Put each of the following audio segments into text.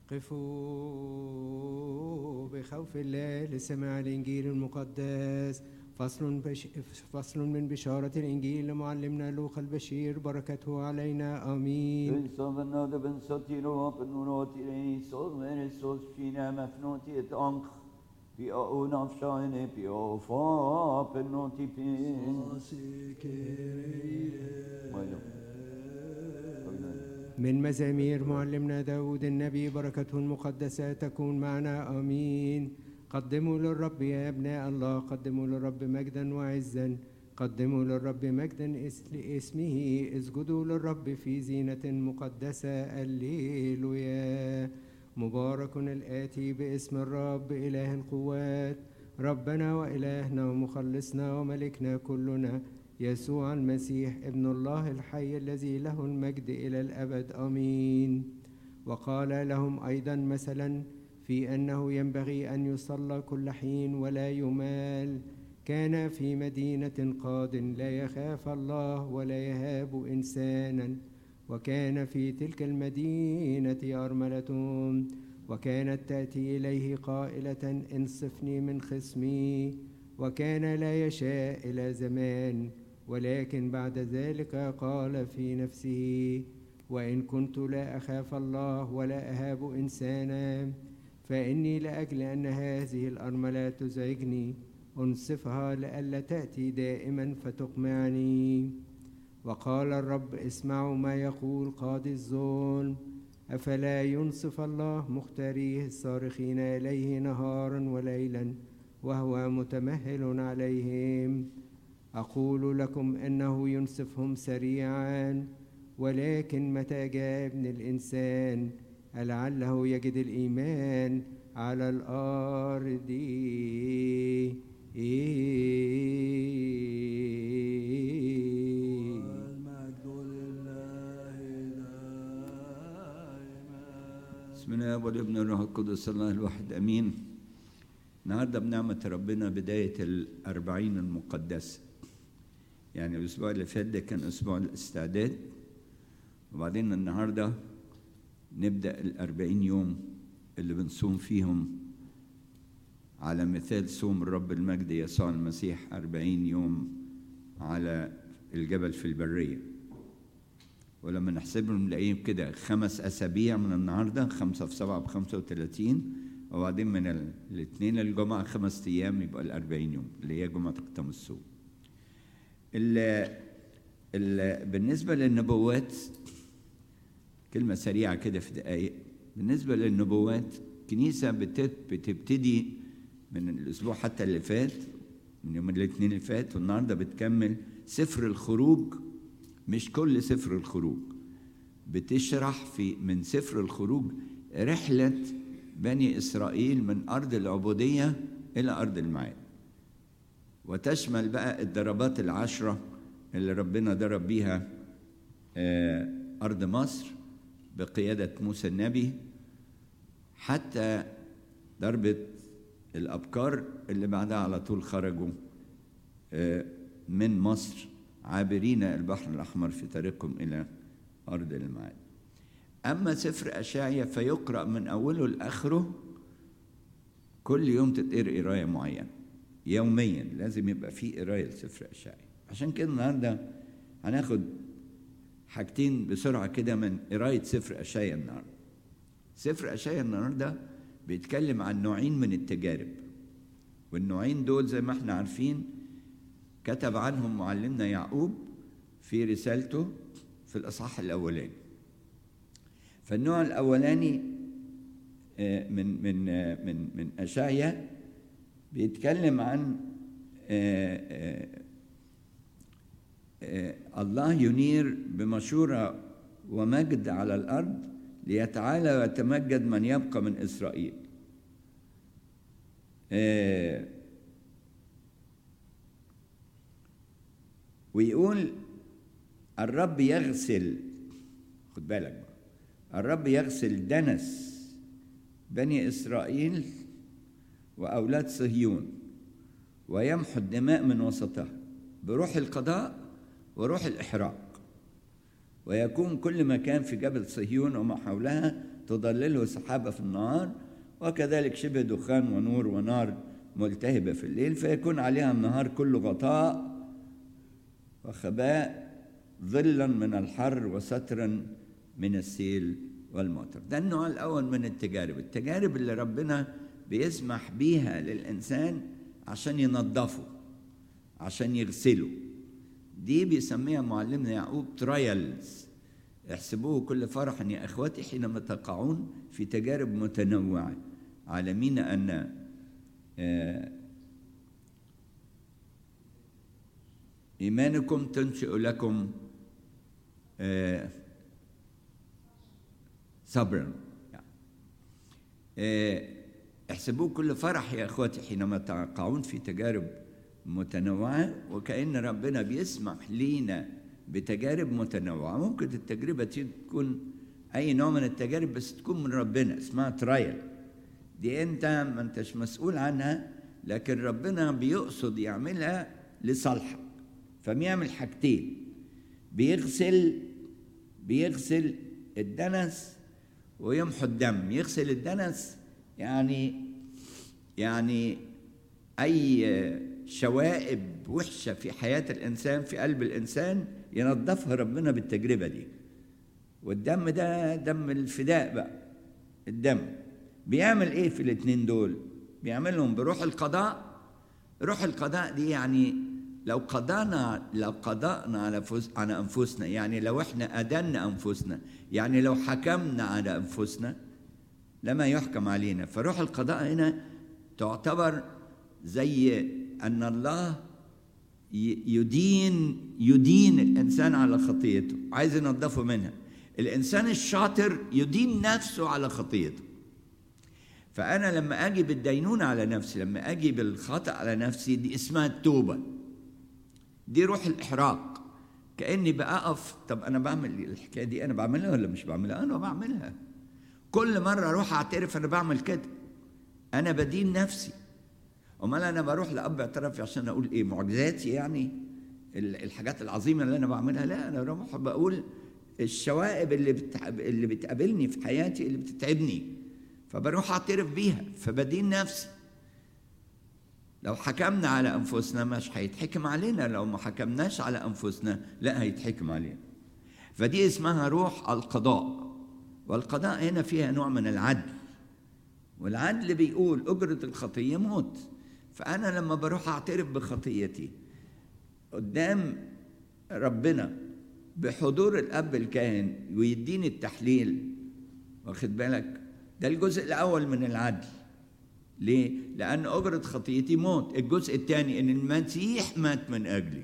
قفوا بخوف الله لسماع الإنجيل المقدس فصل, بش... فصل من بشارة الإنجيل لمعلمنا لوقا البشير بركته علينا آمين Ensam nåde ben satir och öppen och råd till dig, så är så skina med fnot i ett ank. Vi har unavschain i vi har fapen och till pin. من مزامير معلمنا داود النبي بركته المقدسة تكون معنا آمين قدموا للرب يا أبناء الله قدموا للرب مجدا وعزا قدموا للرب مجدا اس- لاسمه اسجدوا للرب في زينة مقدسة الليلويا مبارك الآتي باسم الرب إله القوات ربنا وإلهنا ومخلصنا وملكنا كلنا يسوع المسيح ابن الله الحي الذي له المجد إلى الأبد آمين وقال لهم أيضا مثلا في أنه ينبغي أن يصلى كل حين ولا يمال كان في مدينة قاد لا يخاف الله ولا يهاب إنسانا وكان في تلك المدينة أرملة وكانت تأتي إليه قائلة انصفني من خصمي وكان لا يشاء إلى زمان ولكن بعد ذلك قال في نفسه وإن كنت لا أخاف الله ولا أهاب إنسانا فإني لأجل أن هذه الأرملة تزعجني أنصفها لئلا تأتي دائما فتقمعني وقال الرب اسمعوا ما يقول قاضي الظلم أفلا ينصف الله مختاريه الصارخين إليه نهارا وليلا وهو متمهل عليهم أقول لكم إنه ينصفهم سريعا ولكن متى جاء ابن الإنسان لعله يجد الإيمان على الأرض المجد لله دائما بسم الله والابن والروح القدس الله الواحد امين النهارده بنعمه ربنا بدايه الأربعين المقدسه يعني الاسبوع اللي فات ده كان اسبوع الاستعداد وبعدين النهارده نبدا الأربعين يوم اللي بنصوم فيهم على مثال صوم الرب المجد يسوع المسيح أربعين يوم على الجبل في البريه ولما نحسبهم نلاقيهم كده خمس أسابيع من النهاردة خمسة في سبعة بخمسة وثلاثين وبعدين من ال- الاثنين الجمعة خمس أيام يبقى الأربعين يوم اللي هي جمعة ختام الصوم ال ال بالنسبة للنبوات كلمة سريعة كده في دقايق بالنسبة للنبوات كنيسة بتت- بتبتدي من الأسبوع حتى اللي فات من يوم الاثنين اللي فات والنهارده بتكمل سفر الخروج مش كل سفر الخروج بتشرح في من سفر الخروج رحلة بني إسرائيل من أرض العبودية إلى أرض الميعاد وتشمل بقى الضربات العشرة اللي ربنا ضرب بيها آه، أرض مصر بقيادة موسى النبي حتى ضربة الأبكار اللي بعدها على طول خرجوا آه، من مصر عابرين البحر الأحمر في طريقهم إلى أرض الميعاد أما سفر أشعيا فيقرأ من أوله لآخره كل يوم تتقرأ قراية معينة يوميا لازم يبقى في قراية لسفر أشعيا عشان كده النهاردة هناخد حاجتين بسرعة كده من قراية سفر أشعيا النهاردة سفر أشعيا النهاردة بيتكلم عن نوعين من التجارب والنوعين دول زي ما احنا عارفين كتب عنهم معلمنا يعقوب في رسالته في الأصحاح الأولاني فالنوع الأولاني آه، من من آه، من من أشعيا بيتكلم عن آه، آه، آه، الله ينير بمشورة ومجد على الأرض ليتعالى ويتمجد من يبقى من إسرائيل آه، ويقول الرب يغسل خد بالك بقى الرب يغسل دنس بني إسرائيل وأولاد صهيون ويمحو الدماء من وسطها بروح القضاء وروح الإحراق ويكون كل مكان في جبل صهيون وما حولها تضلله سحابة في النهار وكذلك شبه دخان ونور ونار ملتهبة في الليل فيكون عليها النهار كله غطاء وخباء ظلا من الحر وسترا من السيل والمطر ده النوع الأول من التجارب التجارب اللي ربنا بيسمح بيها للإنسان عشان ينظفه عشان يغسله دي بيسميها معلمنا يعقوب ترايلز احسبوه كل فرح يا اخواتي حينما تقعون في تجارب متنوعه عالمين ان آه، ايمانكم تنشئ لكم آه، صبرا آه، احسبوه كل فرح يا اخواتي حينما تقعون في تجارب متنوعه وكأن ربنا بيسمح لينا بتجارب متنوعه ممكن التجربه دي تكون اي نوع من التجارب بس تكون من ربنا اسمها ترايل دي انت ما انتش مسؤول عنها لكن ربنا بيقصد يعملها لصالحك فبيعمل حاجتين بيغسل بيغسل الدنس ويمحو الدم يغسل الدنس يعني يعني اي شوائب وحشه في حياه الانسان في قلب الانسان ينظفها ربنا بالتجربه دي والدم ده دم الفداء بقى الدم بيعمل ايه في الاتنين دول بيعملهم بروح القضاء روح القضاء دي يعني لو قضانا لو قضاءنا على فوز على انفسنا يعني لو احنا ادنا انفسنا يعني لو حكمنا على انفسنا لما يحكم علينا فروح القضاء هنا تعتبر زي ان الله يدين يدين الانسان على خطيته عايز ينظفه منها الانسان الشاطر يدين نفسه على خطيته فانا لما اجي بالدينونه على نفسي لما اجي بالخطا على نفسي دي اسمها التوبه دي روح الاحراق كاني بقف طب انا بعمل الحكايه دي انا بعملها ولا مش بعملها انا بعملها كل مره اروح اعترف انا بعمل كده انا بدين نفسي امال انا بروح لاب اعترافي عشان اقول ايه معجزاتي يعني الحاجات العظيمه اللي انا بعملها لا انا بروح بقول الشوائب اللي بتعب اللي بتقابلني في حياتي اللي بتتعبني فبروح اعترف بيها فبدين نفسي لو حكمنا على انفسنا مش هيتحكم علينا لو ما حكمناش على انفسنا لا هيتحكم علينا فدي اسمها روح القضاء والقضاء هنا فيها نوع من العدل والعدل بيقول اجره الخطيه موت فانا لما بروح اعترف بخطيتي قدام ربنا بحضور الاب الكاهن ويديني التحليل واخد بالك ده الجزء الاول من العدل ليه لان اجره خطيتي موت الجزء الثاني ان المسيح مات من اجلي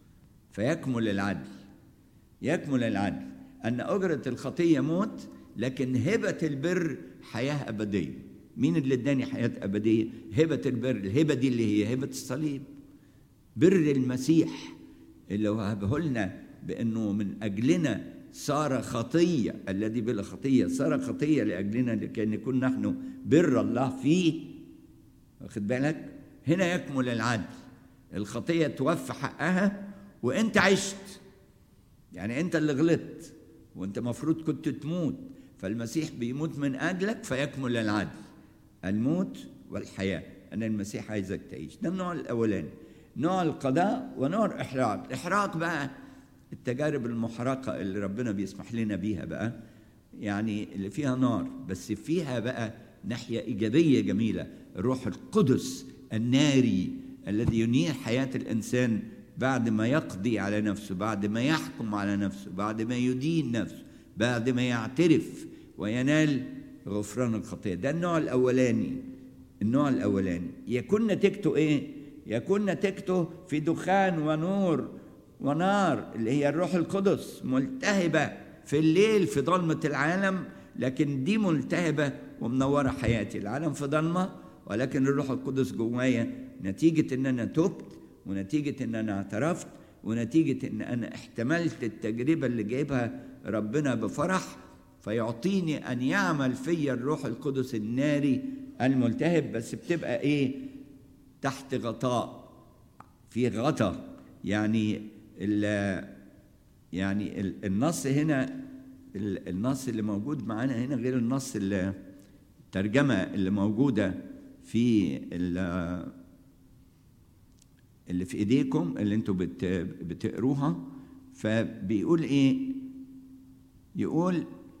فيكمل العدل يكمل العدل ان اجره الخطيه موت لكن هبه البر حياه ابديه مين اللي اداني حياه ابديه هبه البر الهبه دي اللي هي هبه الصليب بر المسيح اللي وهبه لنا بانه من اجلنا صار خطيه الذي بلا خطيه صار خطيه لاجلنا لكي نكون نحن بر الله فيه واخد بالك هنا يكمل العدل الخطيه توفى حقها وانت عشت يعني انت اللي غلطت وانت مفروض كنت تموت فالمسيح بيموت من اجلك فيكمل العدل الموت والحياه ان المسيح عايزك تعيش ده النوع الاولاني نوع القضاء ونوع الاحراق الاحراق بقى التجارب المحرقه اللي ربنا بيسمح لنا بيها بقى يعني اللي فيها نار بس فيها بقى ناحيه ايجابيه جميله الروح القدس الناري الذي ينير حياه الانسان بعد ما يقضي على نفسه بعد ما يحكم على نفسه بعد ما يدين نفسه بعد ما يعترف وينال غفران الخطيه ده النوع الاولاني النوع الاولاني يكون نتيجته ايه يكون نتيجته في دخان ونور ونار اللي هي الروح القدس ملتهبه في الليل في ظلمه العالم لكن دي ملتهبه ومنوره حياتي العالم في ضلمه ولكن الروح القدس جوايا نتيجه ان انا تبت ونتيجه ان انا اعترفت ونتيجه ان انا احتملت التجربه اللي جايبها ربنا بفرح فيعطيني ان يعمل فيا الروح القدس الناري الملتهب بس بتبقى ايه تحت غطاء في غطاء يعني ال يعني النص هنا ال- النص اللي موجود معانا هنا غير النص اللي الترجمة اللي موجودة في ال- اللي في ايديكم اللي انتوا بت بتقروها فبيقول ايه يقول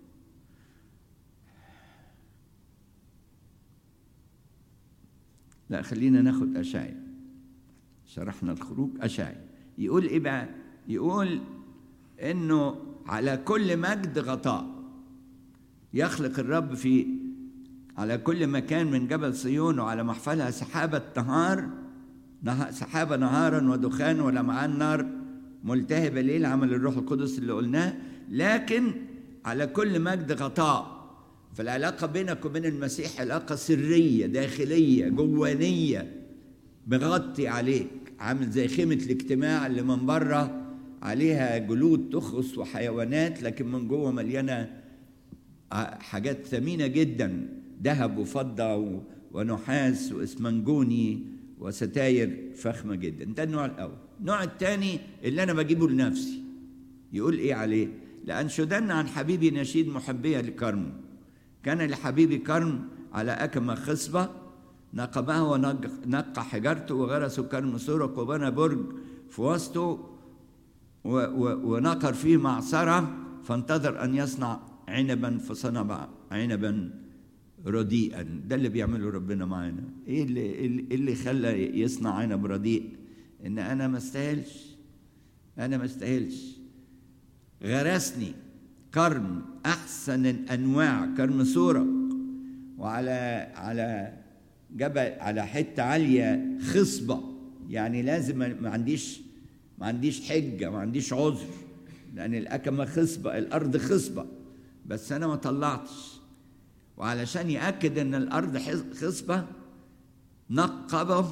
لا خلينا ناخد اشعيا شرحنا الخروج اشعيا يقول ايه بقى يقول انه على كل مجد غطاء يخلق الرب في على كل مكان من جبل صيون وعلى محفلها سحابة نهار نه- سحابة نهارا ودخان ولمعان نار ملتهبة ليل عمل الروح القدس اللي قلناه لكن على كل مجد غطاء فالعلاقة بينك وبين المسيح علاقة سرية داخلية جوانية مغطي عليك عامل زي خيمة الاجتماع اللي من بره عليها جلود تخرس وحيوانات لكن من جوه مليانة ع- حاجات ثمينة جدا ذهب وفضة و- ونحاس واسمنجوني وستاير فخمة جدا ده النوع الأول النوع الثاني اللي أنا بجيبه لنفسي يقول إيه عليه لأنشدن عن حبيبي نشيد محبية لكرمه كان لحبيبي كرم على أكمة خصبة نقبها ونقى حجرته وغرسوا كرم سرق وبنى برج في وسطه و- و- ونقر فيه معصرة فانتظر أن يصنع عنبا فصنع عنبا رديئا ده اللي بيعمله ربنا معانا ايه اللي إيه اللي خلى يصنع عنب رديء ان انا ما استاهلش انا ما استاهلش غرسني كرم احسن الانواع كرم سورق وعلى على جبل على حته عاليه خصبه يعني لازم ما عنديش ما عنديش حجه ما عنديش عذر لان الاكمه خصبه الارض خصبه بس انا ما طلعتش وعلشان ياكد ان الارض حز- خصبه نقبه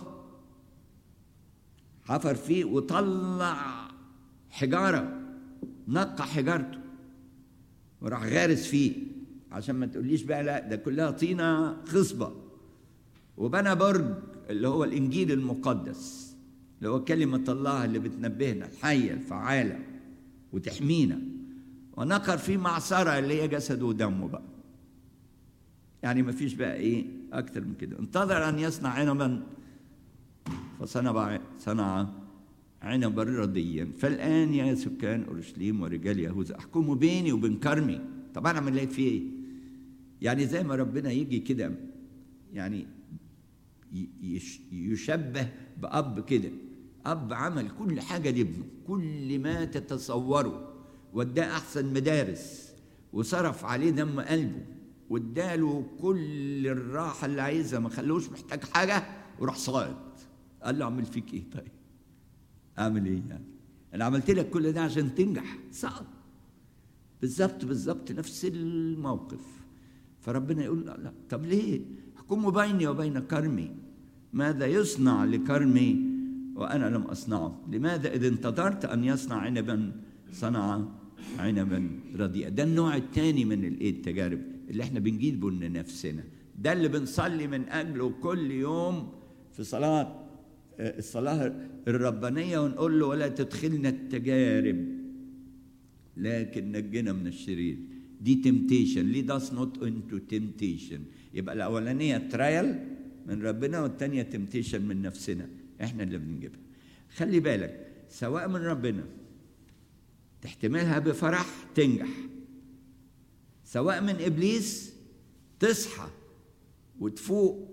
حفر فيه وطلع حجاره نقى حجارته وراح غارس فيه عشان ما تقوليش بقى لا ده كلها طينه خصبه وبنى برج اللي هو الانجيل المقدس اللي هو كلمه الله اللي بتنبهنا الحيه الفعاله وتحمينا ونقر فيه معصره اللي هي جسده ودمه بقى يعني ما فيش بقى ايه اكتر من كده انتظر ان يصنع عنبا فصنع صنع عنبا رديا فالان يا سكان اورشليم ورجال يهوذا احكموا بيني وبين كرمي طب انا اعمل فيه ايه يعني زي ما ربنا يجي كده يعني ي- يش- يشبه بأب كده أب عمل كل حاجة لابنه كل ما تتصوره واداه أحسن مدارس وصرف عليه دم قلبه واداله كل الراحة اللي عايزها ما خلوش محتاج حاجة وراح صائد قال له أعمل فيك إيه طيب أعمل إيه يعني أنا عملت لك كل ده عشان تنجح صعب بالظبط بالظبط نفس الموقف فربنا يقول لا, لا طب ليه احكموا بيني وبين كرمي ماذا يصنع لكرمي وانا لم اصنعه لماذا اذا انتظرت ان يصنع عنبا صنع عنبا رديئا ده النوع الثاني من الايه التجارب اللي احنا بنجيبه لنفسنا ده اللي بنصلي من اجله كل يوم في صلاه آه، الصلاه الربانيه ونقول له ولا تدخلنا التجارب لكن نجنا من الشرير دي تمتيشن ليه داس نوت انتو تمتيشن يبقى الاولانيه ترايل من ربنا والثانيه تمتيشن من نفسنا احنا اللي بنجيبها خلي بالك سواء من ربنا تحتملها بفرح تنجح سواء من ابليس تصحى وتفوق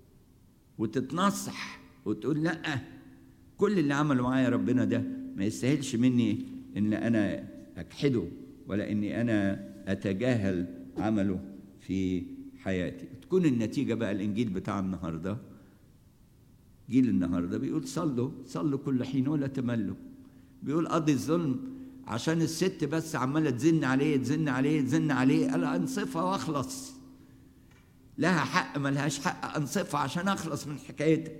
وتتنصح وتقول لا كل اللي عمله معايا ربنا ده ما يستاهلش مني ان انا اجحده ولا اني انا اتجاهل عمله في حياتي تكون النتيجه بقى الانجيل بتاع النهارده جيل النهارده بيقول صلوا صلوا كل حين ولا تملوا بيقول قضي الظلم عشان الست بس عماله تزن عليه تزن عليه تزن عليه قال انصفها واخلص لها حق ملهاش حق انصفها عشان اخلص من حكايتها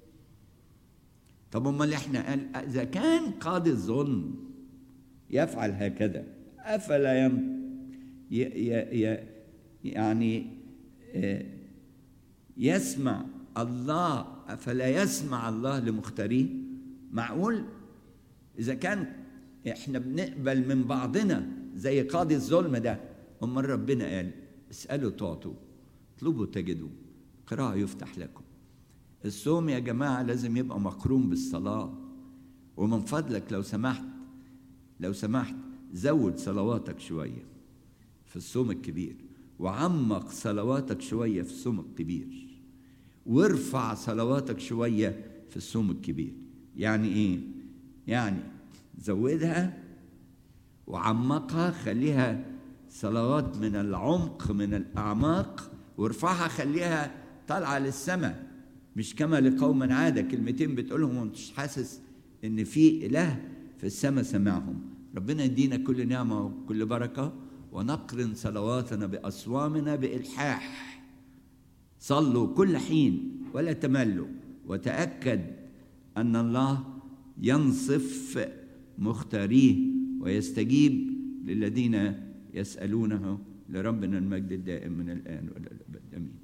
طب امال احنا قال اذا كان قاضي الظلم يفعل هكذا افلا يم ي ي ي يعني آه، يسمع الله افلا يسمع الله لمختاريه معقول اذا كان احنا بنقبل من بعضنا زي قاضي الظلم ده أمال ربنا قال اسألوا تعطوا اطلبوا تجدوا قراءة يفتح لكم الصوم يا جماعة لازم يبقى مقرون بالصلاة ومن فضلك لو سمحت لو سمحت زود صلواتك شوية في الصوم الكبير وعمق صلواتك شوية في الصوم الكبير وارفع صلواتك شوية في الصوم الكبير يعني ايه يعني زودها وعمقها خليها صلوات من العمق من الأعماق وارفعها خليها طالعة للسماء مش كما لقوم عادة كلمتين بتقولهم وانت حاسس ان في إله في السماء سمعهم ربنا يدينا كل نعمة وكل بركة ونقرن صلواتنا بأصوامنا بإلحاح صلوا كل حين ولا تملوا وتأكد أن الله ينصف مختاريه ويستجيب للذين يسألونه لربنا المجد الدائم من الآن وإلى الأبد آمين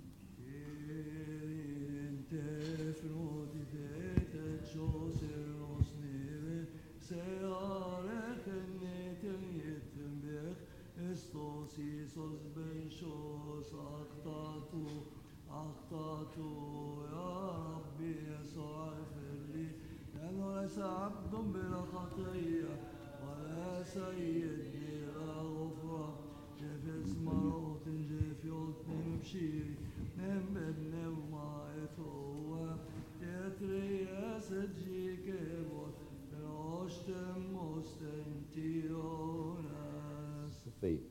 أخطأت يا ربي يسوع اغفر لي لأنه ليس عبد بلا خطية ولا سيد بلا غفران جيف اسم روت جيف يوتنم بشيري نم ببنم ما يتوى تتري سجي كبوت روشتم مستنتيونس صفية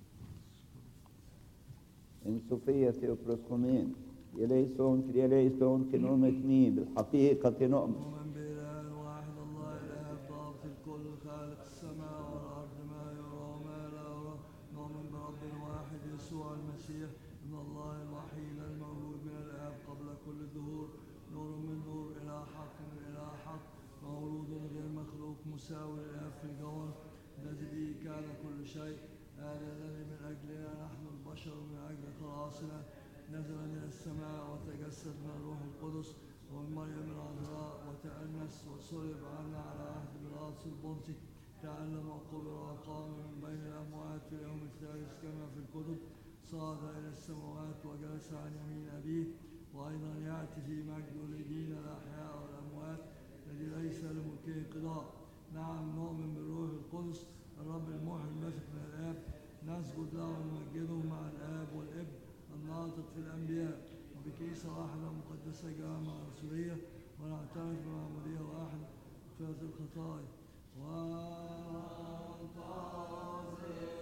إن صفية تيوبروسخومين يليسون كريليسون كنومتني بالحقيقة نؤمن ومن بإله واحد الله الآب ضابط الكل خالق السماء والأرض ما يرى وما لا يرى نؤمن برب واحد يسوع المسيح من الله الوحيد المولود من الآب قبل كل الدهور نور من نور إلى حق من إلى حق مولود غير مخلوق مساوي للآب في الجوهر الذي به كان كل شيء هذا الذي من أجلنا نحن البشر من أجل خلاصنا نزل من السماء وتجسد من الروح القدس ومن مريم العذراء وتأنس وصلب عنا على عهد بيلاطس البنطي تعلم وقبر وقام من بين الأموات في اليوم الثالث كما في الكتب صعد إلى السماوات وجلس عن يمين أبيه وأيضا يأتي في مجد لدين الأحياء والأموات الذي ليس لملكه قضاء نعم نؤمن بالروح القدس الرب المحيي المثق من الآب نسجد له ونمجده مع الآب والابن الناطق في الأنبياء وبكيسة واحدة مقدسة جامعة رسولية ونعترف بمعمودية واحدة مغفرة الخطايا وانتظر